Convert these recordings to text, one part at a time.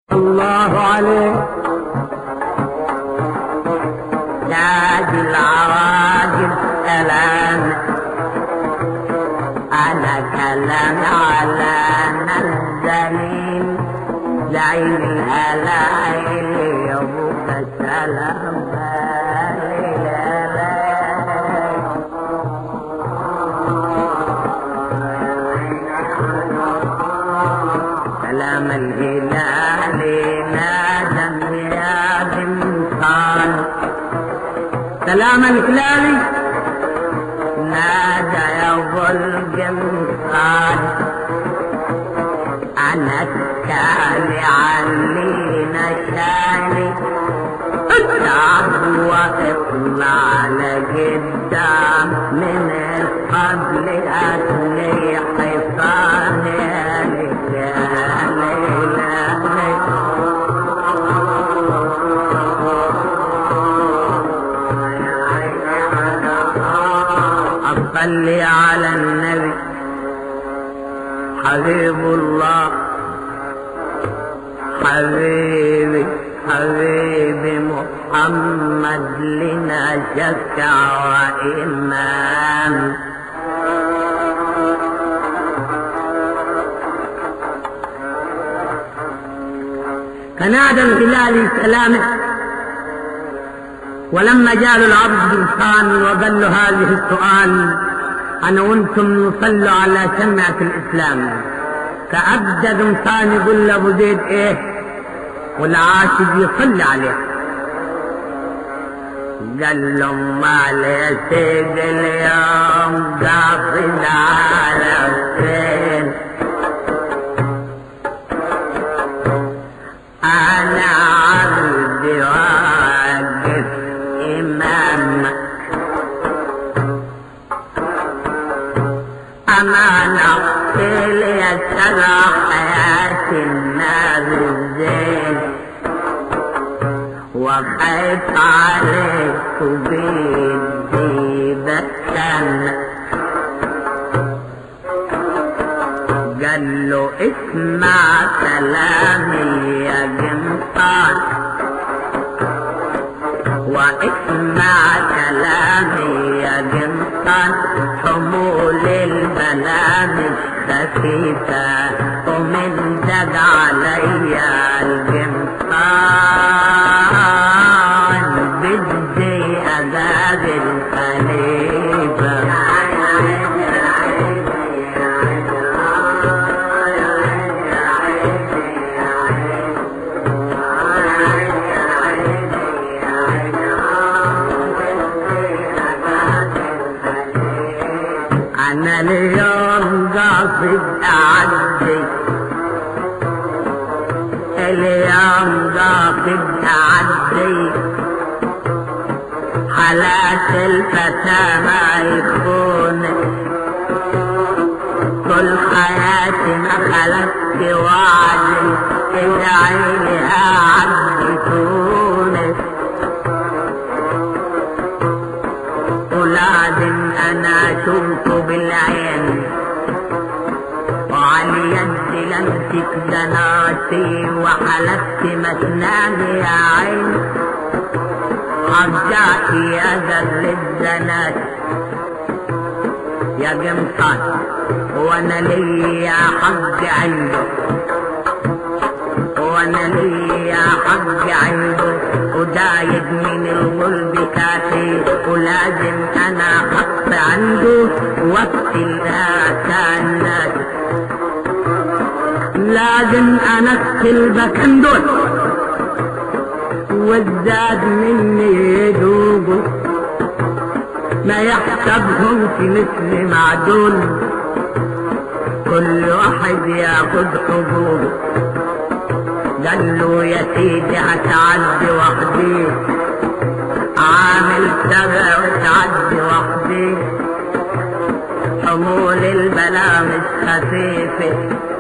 الله عليه تاج العواجب سلام انا كلام على نزلين زعيم الهلايل يا ابوك سلام سلام الهلال نادى يا بنصان سلام الهلال نادى يا ابو القمصان انا التالي علي نشالي التعب واطلع لقدام من القبل اتلي حصاني صلي على النبي حبيب الله حبيبي حبيبي محمد لنا شفع وإمام فنادى الهلال سلامه ولما جاء العبد انسان وقال له هذه السؤال انا وانتم نصلوا على شمعة الاسلام فابدد انسان يقول لابو زيد ايه والعاشق يصلي عليه قال له ما يا سيد اليوم قاصد على فين انا عبدي واقف امامك امان اقتل يا ترى حياة النار الزين وخايف عليك وبيدي بسمك قال له اسمع كلامي يا قمطان واسمع كلامي يا قمطان حمول البلا مش خفيفة ومن دق عليا القمطان بدي أقابل خليفة أنا اليوم قاصد أعدي اليوم قاصد أعدي حالات الفتى ما يخون كل حياتي ما خلقت وعدي ادعي لها عبد تونس ولازم انا اشوفه بالعين وعلى يدي لمسك زناتي وحلفت ما تنام يا عين رجعتي اذل الزنات يا قمصان وانا ليا حق عنده وانا ليا حق عنده ودايد من الغلب كافي ولازم انا حق عنده وقت الناس لازم انكل بكن دول والزاد مني يدوبوا ما يحسبهم في مثل معدول كل واحد ياخد حبوبه قال له يا سيدي هتعدي وحدي عامل سبع وتعدي وحدي حمول البلا مش خفيفة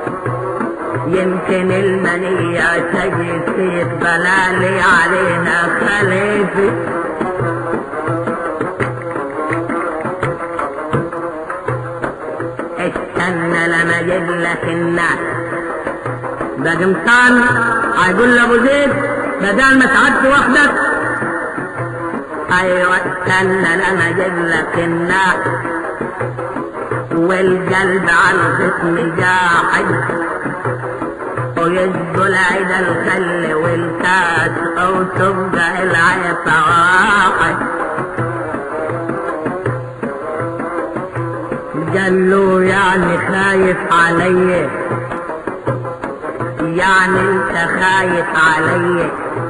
يمكن المنية تجي فيك بلالي علينا خليفة استنى لما اجيب لك الناس بقمصان هيقول لابو زيد بدل ما تعدي وحدك ايوه استنى انا اجيب لك النار والقلب على الجسم جاحد ويسجل عيد الخل والكاس او تبقى العيط واحد قال له يعني خايف علي يعني انت خايف علي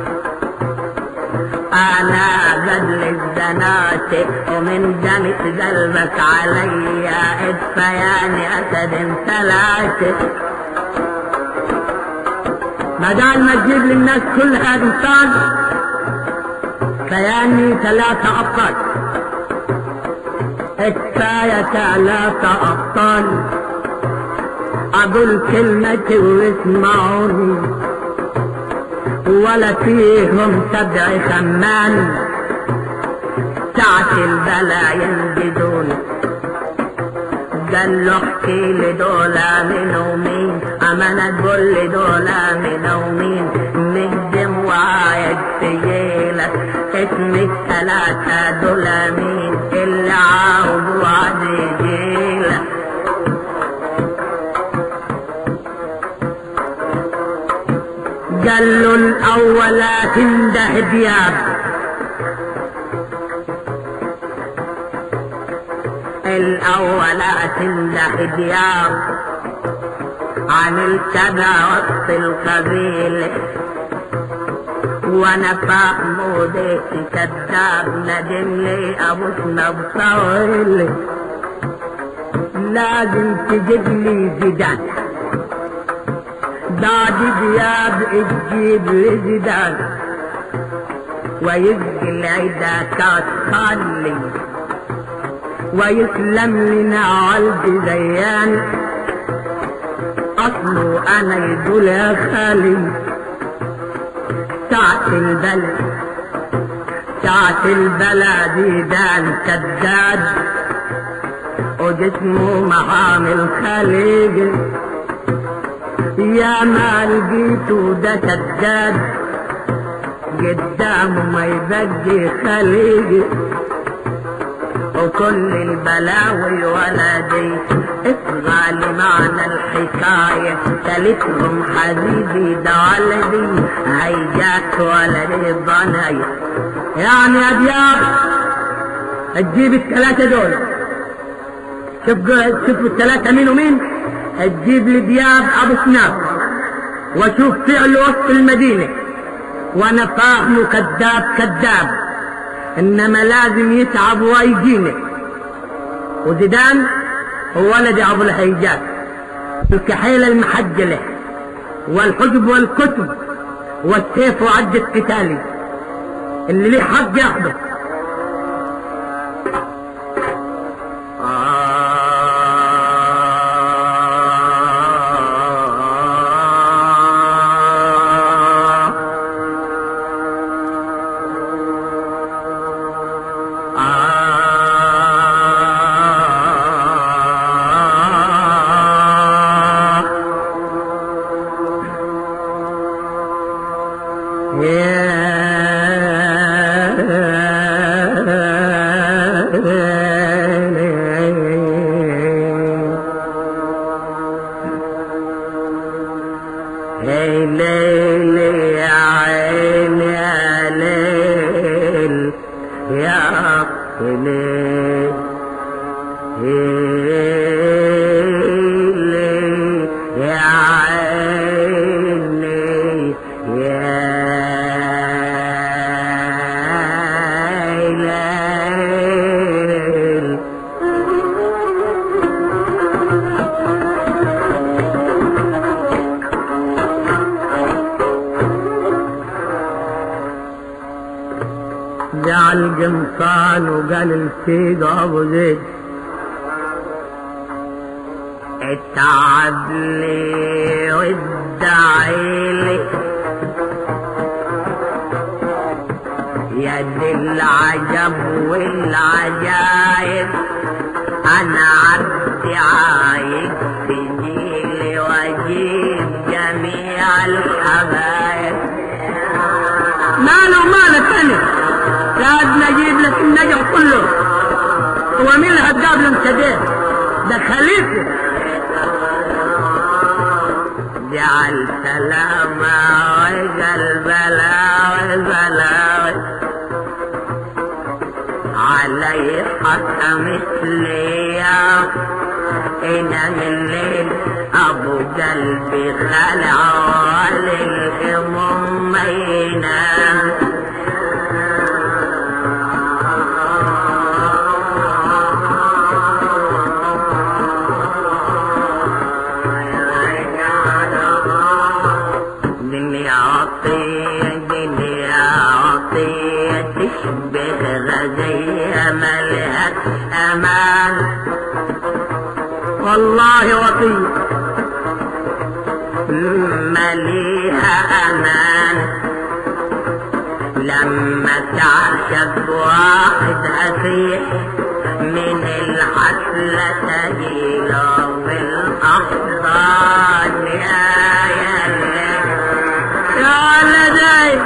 انا قبل الزناتك ومن دمت قلبك عليا ادفياني اسد ثلاثة بدل ما تجيب للناس كلها انسان كياني ثلاثة ابطال كفاية ثلاثة ابطال اقول كلمتي واسمعوني ولا فيهم سبع خمان ساعة البلا ينجدون قال له احكي لي دولا من ومين اما انا تقول لي دولا من ومين نجم وعايد تجيلك اسم الثلاثة دولا مين اللي عاوز وعد يجيلك قال له الاول تنده دياب الاول تنده دياب عن الكذا وسط القبيل وانا فاهم وديك كذاب ندم لي ابو سنب طويل لازم تجيب لي زيدان بعد دياب تجيب لي زيدان ويسقي العدا كاس خالي ويسلم لنا عالج زيان اصله انا يقول يا خالي ساعة البلد ساعة البلد دان سداد وجسمه محامل خليج يا ما لقيته ده سداد قدامه ما يبقي خليج وكل البلاوي ولدي اسمع لي معنى الحكاية ثالثهم حبيبي ده ولدي هيجاك ولدي الضنايا يعني يا دياب تجيب الثلاثة دول شوف شوف الثلاثة مين ومين تجيب لي دياب ابو سناب واشوف فعله وسط المدينة وانا فاهمه كذاب كذاب انما لازم يتعب ويجينا وزيدان هو ولد ابو الحجاج الكحيلة المحجلة والحجب والكتب والسيف وعد القتالي اللي ليه حق ياخده جعل قمصان وقال السيد ابو زيد اتعب لي وادعي لي يا دي العجب والعجايب انا عبدي عايز تجيلي واجيب جميع الحبايب ماله مالك انا لازم اجيب لك النجع كله هو مين اللي هتقابله انت ده ده خليفه جعل سلامة وجل بلا بلا علي حتى مثلي إن الليل أبو قلبي خلع وللهموم ما ينام دنيا عطية دنيا عطية تشبه غزية ملهاش أمان والله وطية مليها أمان لما تعشق واحد أفيح من الحفلة تجيله بالأحضان يا يا يا ولدي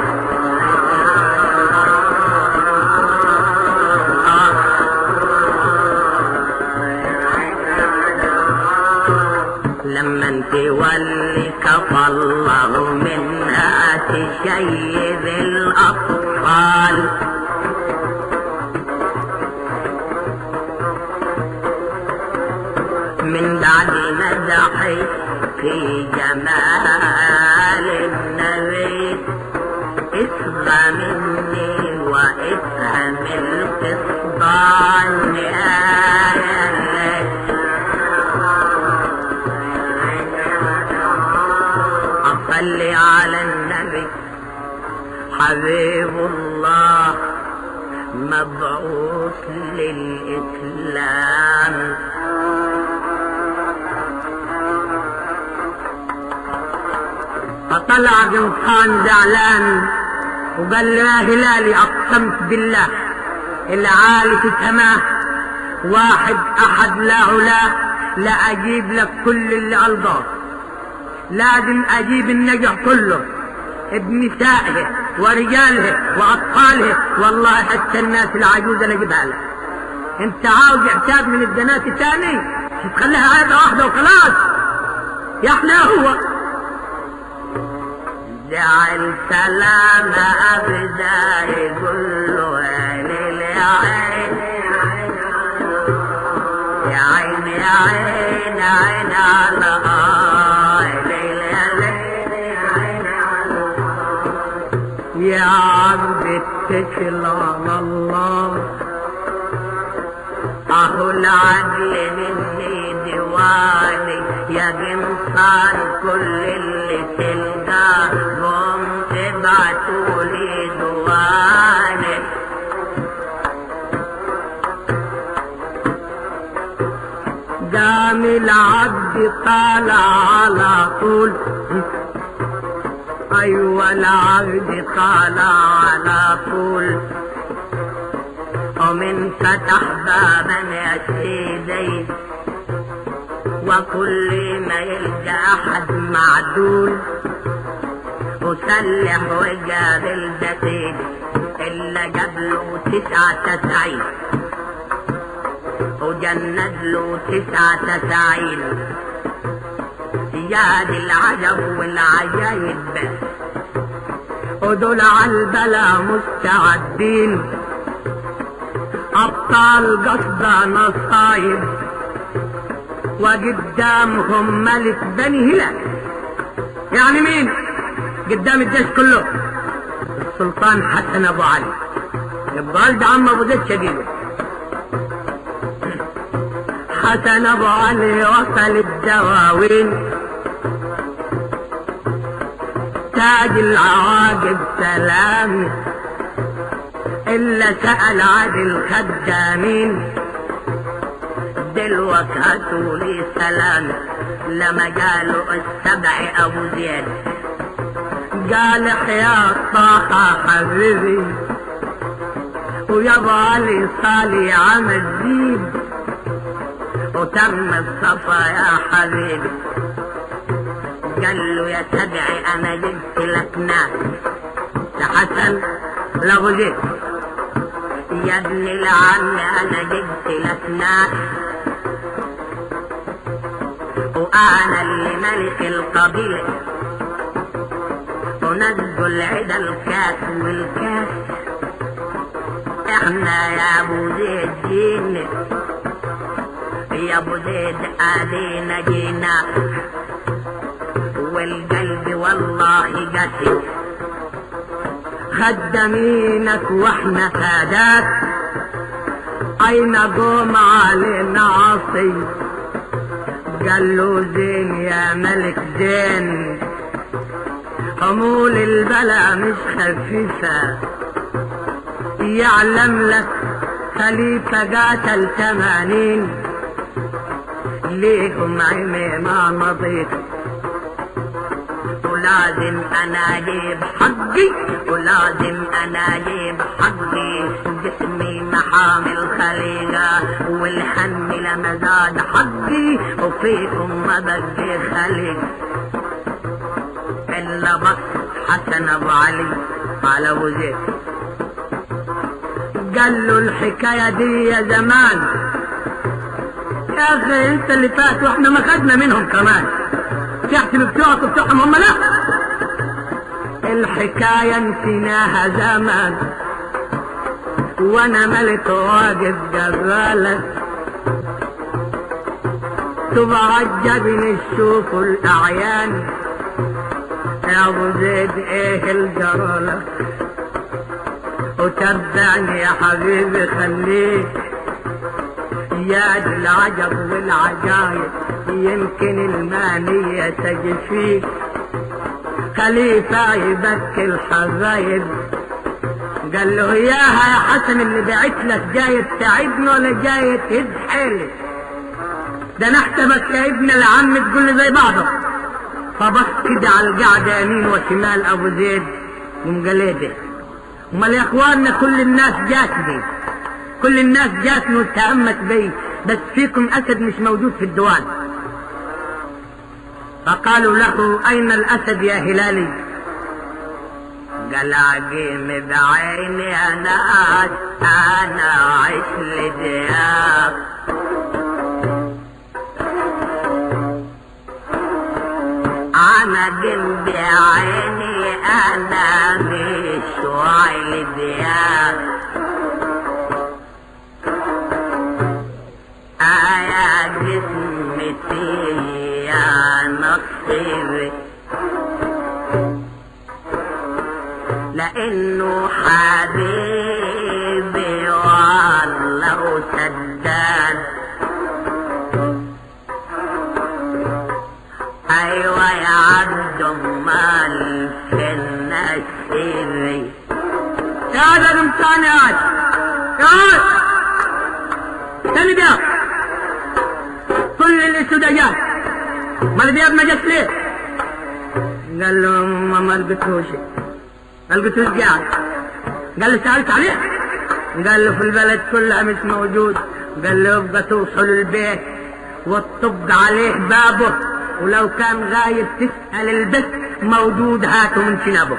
لما انت ولي كفى الله منها تشيب الاطفال من بعد مدحي في جمال النبي اصغى مني وافهم القصدان يا أصلي على النبي حبيب الله مبعوث للإسلام فطلع قمصان زعلان وقال له يا هلالي أقسمت بالله العالي في سماه واحد أحد لا لا لا أجيب لك كل اللي أرضاه لازم اجيب النجع كله بنسائه ورجاله واطفاله والله حتى الناس العجوز انا اجيبها لك انت عاوز اعتاد من البنات تاني مش تخليها عيبه واحده وخلاص يا احنا هو جعل سلام ابدا يقول له يا عين يا عين يا عين عين على يا عبد اتكل على الله اهو العدل مني ديواني يا قمصان كل اللي تلقاهم ابعتوا لي دواني قام العبد طالع على طول أيوة العبد طالع على طول ومن فتح بابا يا سيدي وكل ما يلقى أحد معدول وسلح وقابل دتيل إلا قبله تسعة تسعين وجند له تسعة تسعين يا دي العجب والعجايب ودول على البلا مستعدين أبطال قصد نصايب وقدامهم ملك بني هلال يعني مين قدام الجيش كله السلطان حسن ابو علي يبقى والد عم ابو زيد شقيقه حسن ابو علي وصل الدواوين تاج العواقب سلام الا سأل عادل خدامين دلوك هاتوا لي سلام لما قالوا السبع ابو زيد قال يا طه حبيبي ويابا علي صالي عمل زيد وتم الصفا يا حبيبي قال له يا سبعي انا جبت لك ناس يا حسن لابو زيد يا ابن العم انا جبت لك ناس وانا اللي ملك القبيله ونزل عدا الكاس والكاس احنا يا ابو زيد جينا يا ابو زيد ادينا جينا والقلب والله قاسي خدامينك واحنا سادات اين قوم علينا عصي قال له زين يا ملك زين حمول البلا مش خفيفة يعلم لك خليفة قاتل ثمانين ليهم عمي ما مضيت ولازم انا اجيب حقي ولازم انا اجيب حقي جسمي محامل خليقة والحن لما زاد حقي وفيكم ما بقي خليق الا بس حسن ابو علي على ابو زيد قال له الحكاية دي يا زمان يا اخي انت اللي فات واحنا ما خدنا منهم كمان تحسب بتوعك وبتوعهم هم لا الحكاية نسيناها زمان وانا ملك واقف جبالك تبقى عجبني تشوف الاعيان يا ابو زيد ايه الجرالة وتبعني يا حبيبي خليك يا دي العجب والعجايب يمكن المانية تجي فيك خليفة يبكي الحبايب قال له ياها يا حسن اللي بعت لك جاي تساعدني ولا جاي تهز حيلي ده انا احسبك يا ابن العم تقول لي زي بعضه فبص كده على القعدة يمين وشمال ابو زيد قام قال ايه ده امال يا اخواننا كل الناس جاتني كل الناس جاتني واتهمت بي بس فيكم اسد مش موجود في الديوان فقالوا له اين الاسد يا هلالي قال عقيم بعيني انا انا عيش لدياك انا قلب بعيني انا مش وعي لدياك آيا جسمتي يا نصيبي لانه حبيبي والله سداد ايوه يا عبد امال في النسيبي يا هذا الانسان يا عاد يا عاد تاني بياب كل الاسود جات ما البياب ما جت ليه قال له ما ما لقيتهوش ما لقيتهوش قاعد قال له سألت عليه قال له في البلد كلها مش موجود قال له يبقى توصل البيت وتطب عليه بابه ولو كان غايب تسأل البيت موجود هاته من شنبه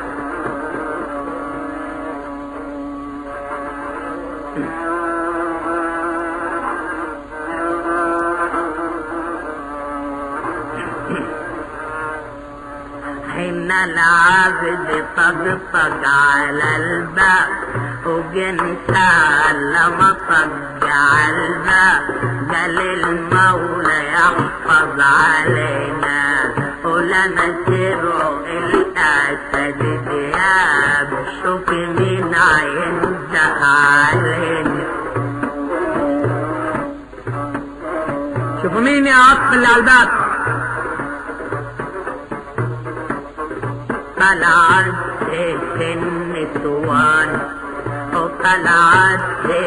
حين العابد طقطق على الباب وجنسى لما طق على الباب قال المولى يحفظ علينا ولنا سر الاسد دياب شوف مين عينده علينا شوفوا مين يا عطف اللي على الباب طلعت النسوان وطلعت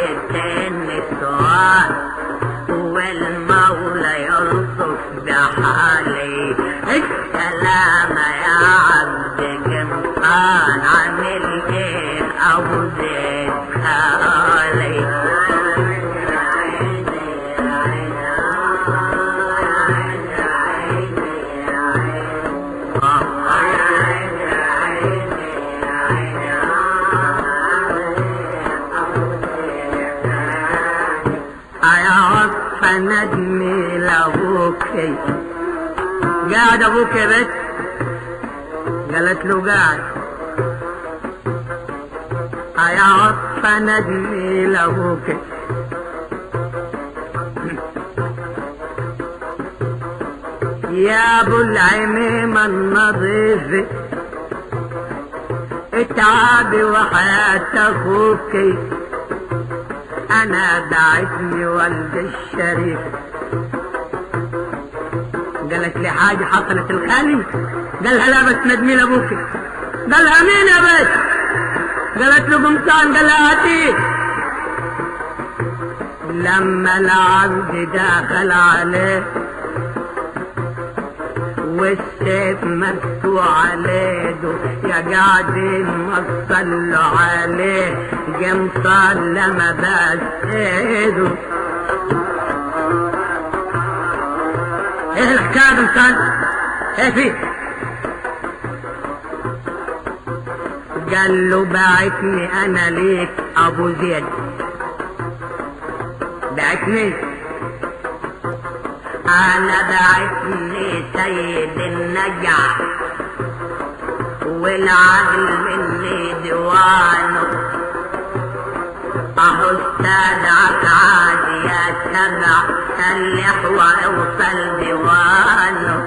النسوان والمولى يلطف بحالي السلام يا عبد قمطان عامل ايه ابو زيد خالي ندمي لابوكي قاعد ابوك يا بنت قالت له قاعد يا عطفة ندمي لابوك يا ابو العميمة النظيفة اتعابي وحياة اخوك انا دعتني والد الشريف قالت لي حاجة حصلت الخالي قالها لا بس ندمي لابوك قالها مين يا بيت قالت له قمصان قالها هاتيه لما العبد داخل عليه والسيف مفتوح عليه يا قاعدين وصلوا عليه قمصان لما بس ايده ايه الحكايه قمصان ايه فيه قال له باعتني انا ليك ابو زيد بعتني انا بعتني سيد النجع والعقل مني ديوانه اهو استدعك عادي يا سبع سلح واوصل ديوانه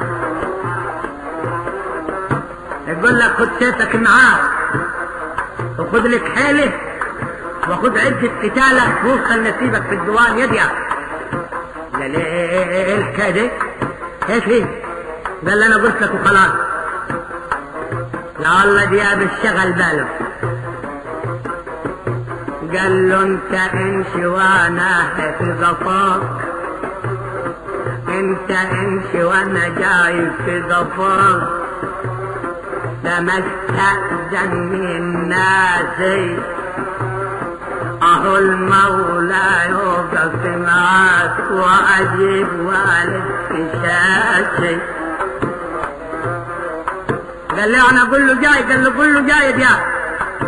يقول لك خد سيفك معاك وخد لك حيله وخد عدة قتالك ووصل نسيبك في الديوان يديا قال ايه الحكايه دي؟ ايه فيه؟ قال لي انا قلت لك وخلاص لا والله دياب الشغل باله قال له انت امشي وانا في غفاك انت امشي وانا جاي في غفاك لما استأذن من الناس اهو المولى يوقف معاك واجيب والد شاشي قال لي انا اقول له جاي قال له قول له جاي يا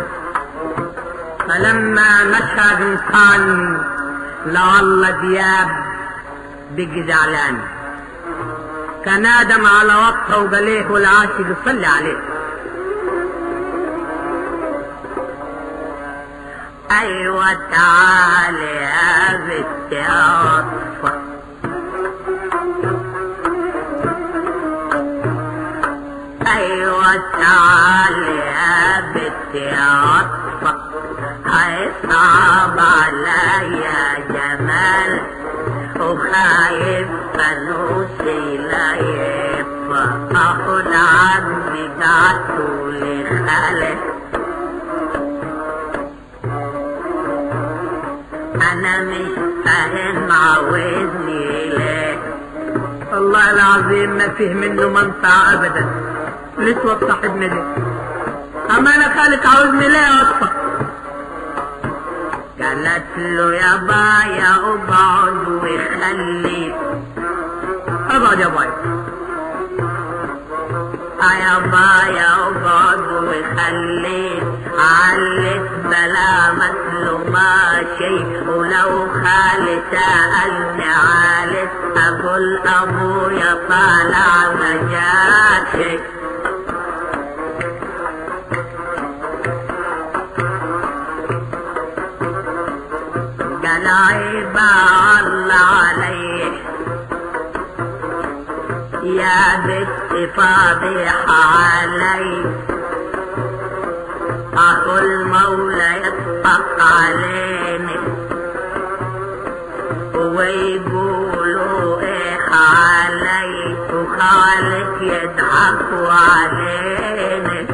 فلما مشى بنصان لعل دياب بقي زعلان فنادم على وقته وقال ليه والعاشق صلي عليه ايوه تعالي يا بنت يا عطفه ايوه تعالي يا بنت يا عطفه هيصعب عليا جمال وخايف فلوسي لا يبقى اخد عمي بعته لخالد انا مش فاهم عاوزني ليه والله العظيم ما فيه منه منفعة ابدا لسوى صاحبنا دي اما انا خالك عاوزني ليه يا اطفى قالت له يا بايا اقعد وخليك اقعد يا بايا يا بايا اقعد وخليك علت بلا مثل ما شيء ولو خالي سألني عالت اقول ابويا طالع نجاتي قال عيب الله عليه يا بنت فاضحة علي أهو المولى يطبق علينا ويقولوا إيه علي وخالك يضحكوا علينا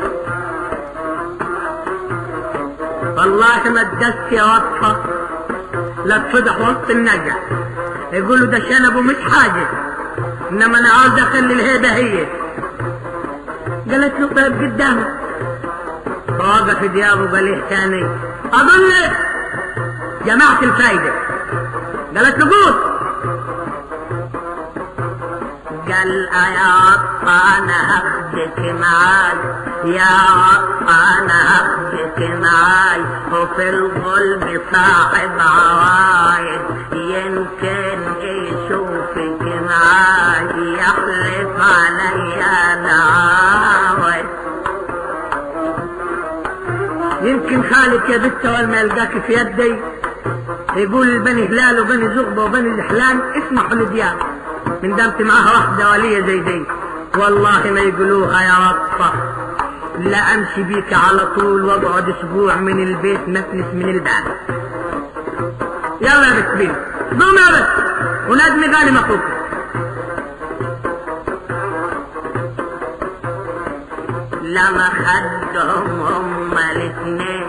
والله ما تدست يا وصفة لا تفضح وسط النجع يقولوا ده شنبه مش حاجة انما انا عاوز اخلي الهيبة هي قالت له طيب قدامك فوقف ديابه قال له تاني اظن جماعة الفايدة قالت له قول قال يا عطا انا هاخدك معاي يا عطا انا هاخدك معاي وفي الظلم صاحب عوايد يمكن يشوفك معاي يحلف عليا العاود يمكن خالك يا بت اول ما يلقاك في يدي يقول بني هلال وبني زغبة وبني الحلال اسمحوا لدياب من دامت معاها واحدة ولية زي دي والله ما يقولوها يا رطة لا امشي بيك على طول واقعد اسبوع من البيت مفلس من الباب يلا يا بت بيه قوم يا بت ونادمي غانم اخوك لما خدهم هما الاثنين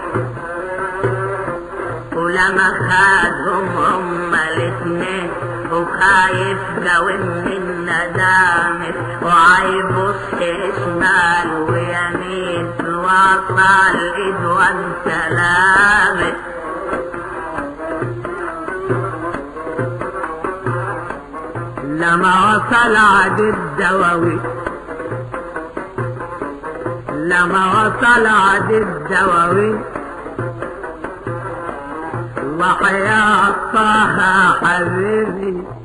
ولما خدهم هما الاثنين وخايف قوي من الندامة وعيبص شمال ويمين وصل ايد وانت لامس لما وصل عد الدواوي لما وصل عد الدواوي وحياة طه حبيبي